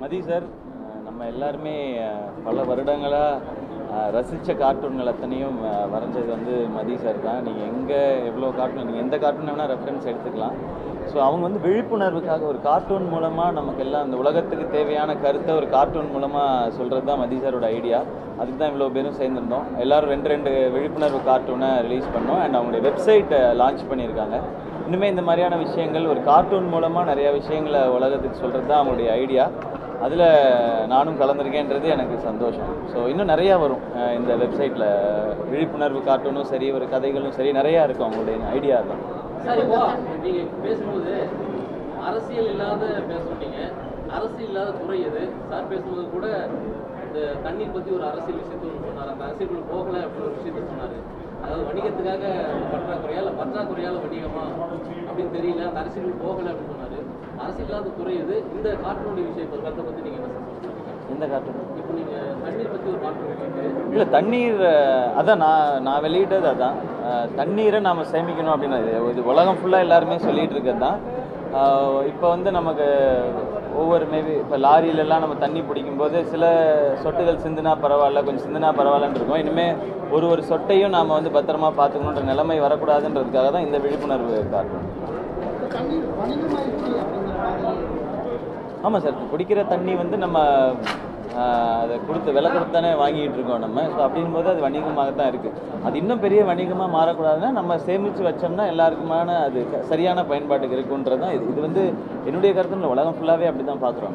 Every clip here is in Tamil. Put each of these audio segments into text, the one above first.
மதி சார் அஹ் நம்ம எல்லாருமே அஹ், பல வருடங்களாக ரசித்த கார்ட்டூன்கள் அத்தனையும் அஹ், வரைஞ்சது வந்து மதி சார் தான் நீங்கள் எங்கே எவ்வளோ கார்ட்டூன் நீங்கள் எந்த கார்ட்டூன் வேணால் ரெஃபரன்ஸ் எடுத்துக்கலாம் ஸோ அவங்க வந்து விழிப்புணர்வுக்காக ஒரு கார்ட்டூன் மூலமாக நமக்கு எல்லாம் அந்த உலகத்துக்கு தேவையான கருத்தை ஒரு கார்ட்டூன் மூலமாக சொல்கிறது தான் மதி சாரோட ஐடியா அதுக்கு தான் இவ்வளோ பேரும் சேர்ந்துருந்தோம் எல்லாரும் ரெண்டு ரெண்டு விழிப்புணர்வு கார்ட்டூனை ரிலீஸ் பண்ணோம் அண்ட் அவங்களுடைய வெப்சைட்டை லான்ச் பண்ணியிருக்காங்க இன்னுமே இந்த மாதிரியான விஷயங்கள் ஒரு கார்ட்டூன் மூலமாக நிறைய விஷயங்களை உலகத்துக்கு சொல்கிறது தான் அவங்களுடைய ஐடியா அதில் நானும் கலந்துருக்கேன்றது எனக்கு சந்தோஷம் ஸோ இன்னும் நிறையா வரும் அஹ் இந்த வெப்சைட்டில் விழிப்புணர்வு கார்ட்டூனும் சரி ஒரு கதைகளும் சரி நிறையா இருக்கும் அவங்களுடைய ஐடியா தான் சார் இப்போ நீங்க பேசும்போது அரசியல் இல்லாத பேசுறீங்க அரசியல் இல்லாத துறை எது சார் பேசும்போது கூட இந்த தண்ணீர் பத்தி ஒரு அரசியல் விஷயத்த ஒன்று சொன்னார் அந்த அரசியலுக்குள்ள போகல அப்படின்னு ஒரு விஷயத்த சொன்னாரு அதாவது வணிகத்துக்காக பற்றாக்குறையா இல்லை பற்றாக்குறையால வணிகமா அப்படின்னு தெரியல அந்த அரசியலுக்கு போகல அப்படின்னு சொன்னாரு அரசியல் இல்லாத துறை எது இந்த கார்ட்டூனுடைய விஷயம் கருத்தை பத்தி நீங்க என்ன சொல்றீங்க எந்த கார்ட்டூன் இப்போ நீங்க தண்ணீர் பத்தி ஒரு கார்ட்டூன் வெளியிட்டு இல்லை தண்ணீர் அஹ், அதான் நான் நான் வெளியிட்டது அதான் அஹ், தண்ணீரை நாம் சேமிக்கணும் அப்படின்னு இது- இது உலகம் ஃபுல்லாக எல்லாருமே சொல்லிட்டு இருக்கிறது தான் இப்போ வந்து நமக்கு ஒவ்வொரு மேபி இப்போ லாரியிலலாம் நம்ம தண்ணி பிடிக்கும்போது சில சொட்டுகள் சிந்துனா பரவாயில்ல கொஞ்சம் சிந்துனா பரவாயில்லன்னு இருக்கும் இனிமேல் ஒரு ஒரு சொட்டையும் நாம் வந்து பத்திரமா பார்த்துக்கணுன்ற நிலைமை வரக்கூடாதுன்றதுக்காக தான் இந்த விழிப்புணர்வு காரணம் தண்ணீர் வணிகமாயிடுச்சு அப்படிங்கிற மாதிரி ஆமாம் சார் குடிக்கிற தண்ணி வந்து நம்ம ஆஹ், அதை கொடுத்து விலை கொடுத்து தானே வாங்கிட்டு இருக்கோம் நம்ம ஸோ அப்படிங்கும்போது அது வணிகமாக தான் இருக்குது அது இன்னும் பெரிய வணிகமாக மாறக்கூடாதுன்னா நம்ம சேமித்து வச்சோம்னா எல்லாருக்குமான அது க- சரியான பயன்பாட்டுக்கு இருக்குன்றது தான் இது இது வந்து என்னுடைய கருத்து இல்லை உலகம் ஃபுல்லாகவே அப்படி தான் பார்க்குறோம்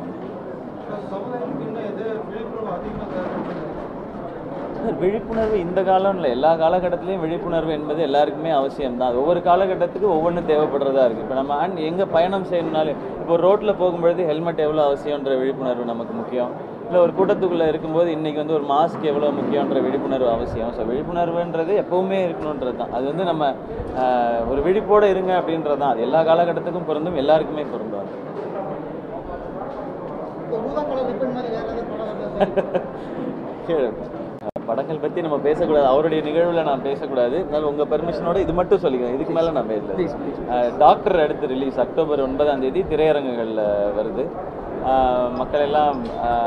சார், விழிப்புணர்வு இந்த காலம் இல்லை எல்லா காலகட்டத்திலையும் விழிப்புணர்வு என்பது எல்லாருக்குமே அவசியம் தான் ஒவ்வொரு காலகட்டத்துக்கு ஒவ்வொன்று தேவைப்படுறதா இருக்குது இப்போ நம்ம அண்ட் எங்கே பயணம் செய்யணும்னாலும் இப்போ ரோட்டில் போகும்பொழுது ஹெல்மெட் எவ்வளோ அவசியன்ற விழிப்புணர்வு நமக்கு முக்கியம் இல்லை ஒரு கூட்டத்துக்குள்ளே இருக்கும்போது இன்றைக்கி வந்து ஒரு மாஸ்க் எவ்வளோ முக்கியன்ற விழிப்புணர்வு அவசியம் ஸோ விழிப்புணர்வுன்றது எப்போவுமே இருக்கணுன்றது தான் அது வந்து நம்ம ஆஹ், ஒரு விழிப்போடு இருங்க அப்படின்றது தான் அது எல்லா காலகட்டத்துக்கும் பொருந்தும் எல்லாருக்குமே பொருந்தும் அது. இப்போ ஊதா கலர் ரிப்பன் மாதிரி வேற ஏதாவது படம் வந்தா கீழே. அஹ் படங்கள் பற்றி நம்ம பேசக்கூடாது அவருடைய நிகழ்வில் நான் பேசக்கூடாது இருந்தாலும் உங்கள் பெர்மிஷனோட இது மட்டும் சொல்லிக்கிறேன் இதுக்கு மேலே நான் பேசல அஹ் டாக்டர் அடுத்து ரிலீஸ் அக்டோபர் ஒன்பதாம் தேதி திரையரங்குகளில் வருது அஹ் மக்கள் எல்லாம்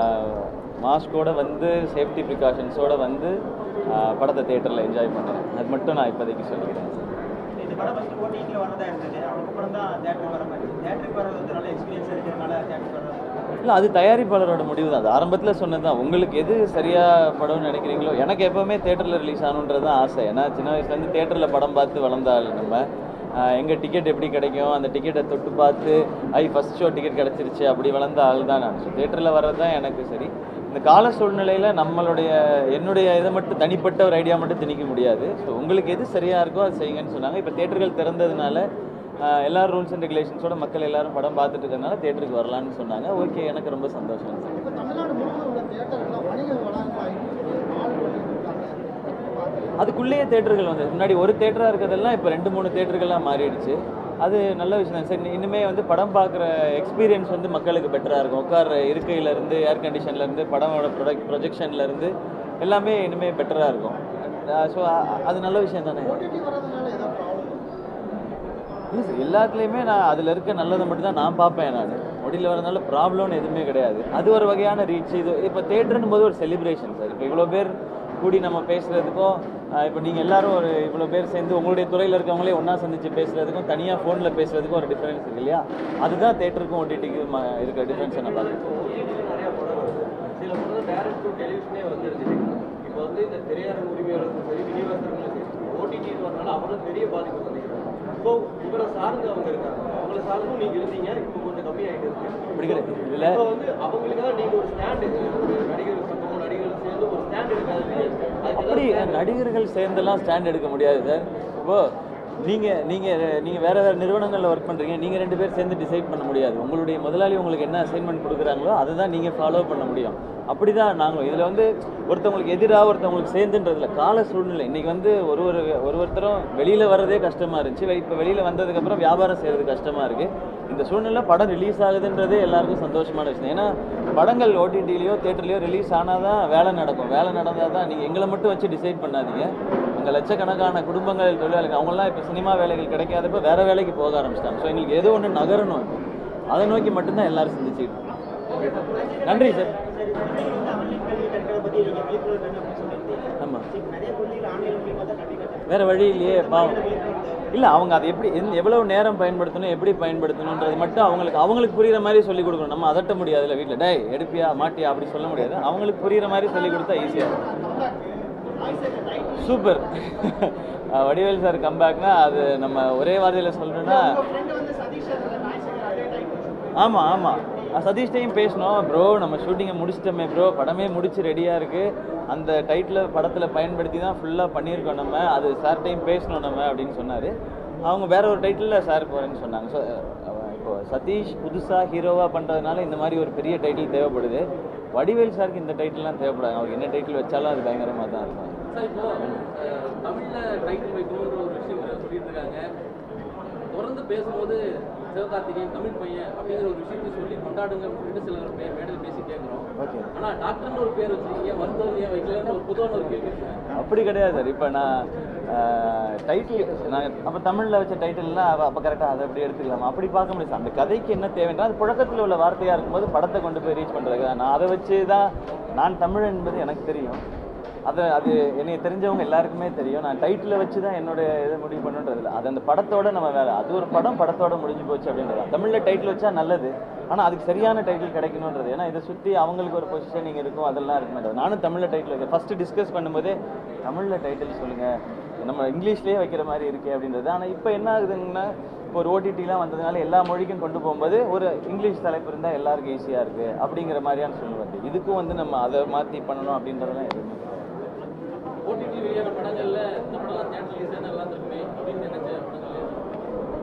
மாஸ்கோட வந்து சேஃப்டி ப்ரிகாஷன்ஸோட வந்து அஹ் படத்தை தேட்டரில் என்ஜாய் பண்ணுறேன் அது மட்டும் நான் இப்போதைக்கு சொல்லிக்கிறேன் இந்த படம் ஃபஸ்ட்டு ஓடிடியில் வரதா இருந்தது அதுக்கப்புறம் தான் தேட்டருக்கு வர மாதிரி தேட்டருக்கு வர்றது வந்து நல்ல எக்ஸ்பீரியன்ஸ் இருக்கிறதுனால தேட்டருக்கு வர்றது இல்லை அது தயாரிப்பாளரோட முடிவு தான் அது ஆரம்பத்தில் சொன்னது தான் உங்களுக்கு எது சரியாக படம்னு நினைக்கிறீங்களோ எனக்கு எப்போவுமே தேட்டரில் ரிலீஸ் ஆகணுன்றது தான் ஆசை ஏன்னா சின்ன வயசுலேருந்து தேட்டரில் படம் பார்த்து வளர்ந்த ஆள் நம்ம எங்கே டிக்கெட் எப்படி கிடைக்கும் அந்த டிக்கெட்டை தொட்டு பார்த்து ஐ ஃபஸ்ட் ஷோ டிக்கெட் கிடச்சிருச்சு அப்படி வளர்ந்த ஆள் தான் நான் ஸோ தேட்டரில் வர்றது தான் எனக்கு சரி இந்த கால சூழ்நிலையில் நம்மளுடைய என்னுடைய இதை மட்டும் தனிப்பட்ட ஒரு ஐடியா மட்டும் திணிக்க முடியாது ஸோ உங்களுக்கு எது சரியாக இருக்கோ அது செய்யுங்கன்னு சொன்னாங்க இப்போ தேட்டர்கள் திறந்ததுனால ஆஹ் எல்லா ரூல்ஸ் அண்ட் ரெகுலேஷன்ஸோட மக்கள் எல்லாரும் படம் பார்த்துட்டு இருக்கறனால தேட்டருக்கு வரலான்னு சொன்னாங்க ஓகே எனக்கு ரொம்ப சந்தோஷம் இப்போ தமிழ்நாடு முழுவதும் உள்ள தியேட்டர்லாம் வணிக வளாகங்களாக நாலு பண்ணியிருக்காங்க அதுக்குள்ளேயே தேட்டர்கள் வந்து முன்னாடி ஒரு தேட்டராக இருக்கிறதெல்லாம் இப்போ ரெண்டு மூணு தேட்டர்களாக மாறிடுச்சு அது நல்ல விஷயம் தான் சரி இனிமே வந்து படம் பார்க்குற எக்ஸ்பீரியன்ஸ் வந்து மக்களுக்கு பெட்டராக இருக்கும் உட்கார இருக்கையிலேருந்து ஏர் கண்டிஷன்லேருந்து படமோட ப்ரொடக்ட் ப்ரொஜெக்ஷன்லேருந்து எல்லாமே இனிமேல் பெட்டராக இருக்கும் ஸோ அது நல்ல விஷயம் தானே ஓடிடி வர்றதுனால ஏதாவது ப்ராப்ளம் இல்லை சார் எல்லாத்துலேயுமே நான் அதில் இருக்க நல்லதை மட்டும் தான் நான் பார்ப்பேன் நான் ஒடியில் வரதுனால ப்ராப்ளம்னு எதுவுமே கிடையாது அது ஒரு வகையான ரீச் இது இப்போ தேட்டர்னும் போது ஒரு செலிப்ரேஷன் சார் இப்போ இவ்வளோ பேர் கூடி நம்ம பேசுகிறதுக்கும் இப்போ நீங்கள் எல்லாரும் ஒரு இவ்வளோ பேர் சேர்ந்து உங்களுடைய துறையில் இருக்கவங்களே ஒன்றா சந்திச்சு பேசுகிறதுக்கும் தனியாக ஃபோனில் பேசுகிறதுக்கும் ஒரு டிஃப்ரென்ஸ் இருக்கு இல்லையா அதுதான் தேட்டருக்கும் ஓடிடிக்கும் இருக்க டிஃப்ரென்ஸை நான் பார்க்குறேன் நிறைய படம் வருது. சில படம் டைரக்ட் டு டெலிவிஷனே வந்துருச்சு இப்போ வந்து இந்த திரையரங்கு உரிமையாளர்களும் சரி விநியோகஸ்தர்களும் சரி ஓடிடி வரனால அவங்களும் பெரிய பாதிப்பு சந்திக்கிறாங்க ஸோ இவரை சார்ந்து அவங்க இருக்காங்க அவங்கள சார்ந்தும் நீங்க இருந்தீங்க இப்போ கொஞ்சம் கம்மியாயிட்டு இருக்கு அப்படி கிடையாது இதில் இப்போ வந்து அவங்களுக்கு தான் நீங்க ஒரு ஸ்டாண்ட் ஒரு நடிகர் சங்கமும் நடிகர்கள் சேர்ந்து ஒரு ஸ்டாண்ட் எடுக்காது அப்படி நடிகர்கள் சேர்ந்தெல்லாம் ஸ்டாண்ட் எடுக்க முடியாது சார் இப்போ நீங்கள் நீங்கள் நீங்கள் வேறு வேறு நிறுவனங்களில் ஒர்க் பண்ணுறீங்க நீங்கள் ரெண்டு பேர் சேர்ந்து டிசைட் பண்ண முடியாது உங்களுடைய முதலாளி உங்களுக்கு என்ன அசைன்மெண்ட் கொடுக்குறாங்களோ அதை தான் நீங்கள் ஃபாலோ பண்ண முடியும் அப்படி தான் நாங்களும் இதில் வந்து ஒருத்தவங்களுக்கு எதிராக ஒருத்தவங்களுக்கு சேர்ந்துன்றதுல கால சூழ்நிலை இன்றைக்கி வந்து ஒரு ஒரு ஒரு ஒருத்தரும் வெளியில் வர்றதே கஷ்டமாக இருந்துச்சு இப்போ வெளியில் வந்ததுக்கப்புறம் வியாபாரம் செய்கிறது கஷ்டமாக இருக்குது இந்த சூழ்நிலை படம் ரிலீஸ் ஆகுதுன்றதே எல்லாருக்கும் சந்தோஷமான விஷயம் ஏன்னா படங்கள் ஓடிடிலையோ தேட்டர்லையோ ரிலீஸ் ஆனால் தான் வேலை நடக்கும் வேலை நடந்தால் தான் நீங்கள் எங்களை மட்டும் வச்சு டிசைட் பண்ணாதீங்க அங்கே லட்சக்கணக்கான குடும்பங்கள் தொழிலாளிகள் அவங்களாம் இப்போ சினிமா வேலைகள் கிடைக்காதப்ப வேறு வேலைக்கு போக ஆரம்பிச்சிட்டாங்க ஸோ எங்களுக்கு ஏதோ ஒன்று நகரணும் இப்போ அதை நோக்கி மட்டும்தான் எல்லாரும் சிந்திச்சுக்கிட்டு இருக்கோம். நன்றி சார் சரி குழந்தைகள் வந்து ஆன்லைன் கல்வி கற்கிறத பத்தி நீங்க விழிப்புணர்வு வேணும் அப்படின்னு சொல்லியிருந்தீங்க ஆமாம் சரி, நிறைய குழந்தைகள் ஆன்லைன் மூலியமா தான் கல்வி கற்றாங்க வேற வழி இல்லையே பாவம் இல்லை அவங்க அதை எப்படி எந்த- எவ்வளவு நேரம் பயன்படுத்தணும் எப்படி பயன்படுத்தணுன்றது மட்டும் அவங்களுக்கு அவங்களுக்கு புரியுற மாதிரி சொல்லி கொடுக்கணும் நம்ம அதட்ட முடியாதுல்ல வீட்டில் டேய் எடுப்பியா மாட்டியா அப்படி சொல்ல முடியாது அவங்களுக்கு புரியுற மாதிரி சொல்லி கொடுத்தா ஈஸியாக சூப்பர் வடிவேல் சார் கம்பேக்னா அது நம்ம ஒரே வார்த்தையில் சொல்லணும்னா ஆமாம் ஆமாம் சதீஷ்டையும் பேசினோம் ப்ரோ நம்ம ஷூட்டிங்கை முடிச்சிட்டோமே ப்ரோ படமே முடிச்சு ரெடியாக இருக்குது அந்த டைட்டில் படத்தில் பயன்படுத்தி தான் ஃபுல்லாக பண்ணியிருக்கோம் நம்ம அது சார்ட்டையும் பேசணும் நம்ம அப்படின்னு சொன்னார் அவங்க வேற ஒரு டைட்டிலில் சார் போகிறேன்னு சொன்னாங்க ஸோ இப்போ சதீஷ் புதுசாக ஹீரோவாக பண்ணுறதுனால இந்த மாதிரி ஒரு பெரிய டைட்டில் தேவைப்படுது வடிவேல் சாருக்கு இந்த டைட்டில்லாம் தேவைப்படாது அவருக்கு என்ன டைட்டில் வச்சாலும் அது பயங்கரமாக தான் இருக்கும் சார் இப்போ அஹ், தமிழ்ல டைட்டில் வைக்கணுன்ற ஒரு விஷயம் சொல்லிட்டு இருக்காங்க தொடர்ந்து பேசும்போது சிவகார்த்திகேயன் தமிழ் பையன் அப்படிங்கிற ஒரு விஷயத்தை சொல்லி கொண்டாடுங்க அப்படின்னு சில மே- மேடையில் பேசி கேட்குறோம் ஓகே ஆனா டாக்டர்னு ஒரு பேர் வச்சிருக்கீங்க மருத்துவர் ஏன் வைக்கலன்னு ஒரு பொதுவான ஒரு கேள்வி இருக்கு. அப்படி கிடையாது சார் இப்போ நான் டைட்டில் நான் அப்போ தமிழில் வச்ச டைட்டில்லாம் அப்போ அப்போ கரெக்டாக அதை அப்படி எடுத்துக்கலாமா அப்படி பார்க்க முடியாது அந்த கதைக்கு என்ன தேவைன்னா அது புழக்கத்தில் உள்ள வார்த்தையாக இருக்கும்போது படத்தை கொண்டு போய் ரீச் பண்ணுறதுக்கு தான் நான் அதை வச்சு தான் நான் தமிழ் என்பது எனக்கு தெரியும் அதை அது என்னை தெரிஞ்சவங்க எல்லாருக்குமே தெரியும் நான் டைட்டிலை வச்சு தான் என்னோட இதை முடிவு பண்ணுன்றது இல்லை அது அந்த படத்தோட நம்ம வேலை அது ஒரு படம் படத்தோட முடிஞ்சு போச்சு அப்படின்றது தான் தமிழில் டைட்டில் வச்சா நல்லது ஆனால் அதுக்கு சரியான டைட்டில் கிடைக்கணுன்றது ஏன்னா இதை சுற்றி அவங்களுக்கு ஒரு பொசிஷனிங் இருக்கும் அதெல்லாம் இருக்க மாட்டேன் நானும் தமிழில் டைட்டில் வைக்கிறேன் ஃபஸ்ட்டு டிஸ்கஸ் பண்ணும்போதே தமிழில் டைட்டில் சொல்லுங்கள் நம்ம இங்கிலீஷ்லேயே வைக்கிற மாதிரி இருக்கே அப்படின்றது ஆனால் இப்போ என்ன ஆகுதுங்கன்னா இப்போ ஒரு ஓடிடிலாம் வந்ததுனால எல்லா மொழிக்கும் கொண்டு போகும்போது ஒரு இங்கிலீஷ் தலைப்பு இருந்தால் எல்லாருக்கும் ஈஸியாக இருக்குது அப்படிங்கிற மாதிரியான சூழ்நிலை வருது இதுக்கும் வந்து நம்ம அதை மாற்றி பண்ணணும் அப்படின்றதெல்லாம் எதுவுமே கிடையாது. ஓடிடி வெளியான படங்கள்ல இந்த படம் தேட்டர் ரிலீஸ் நல்லா இருக்குமே அப்படின்னு நினைச்ச படங்கள்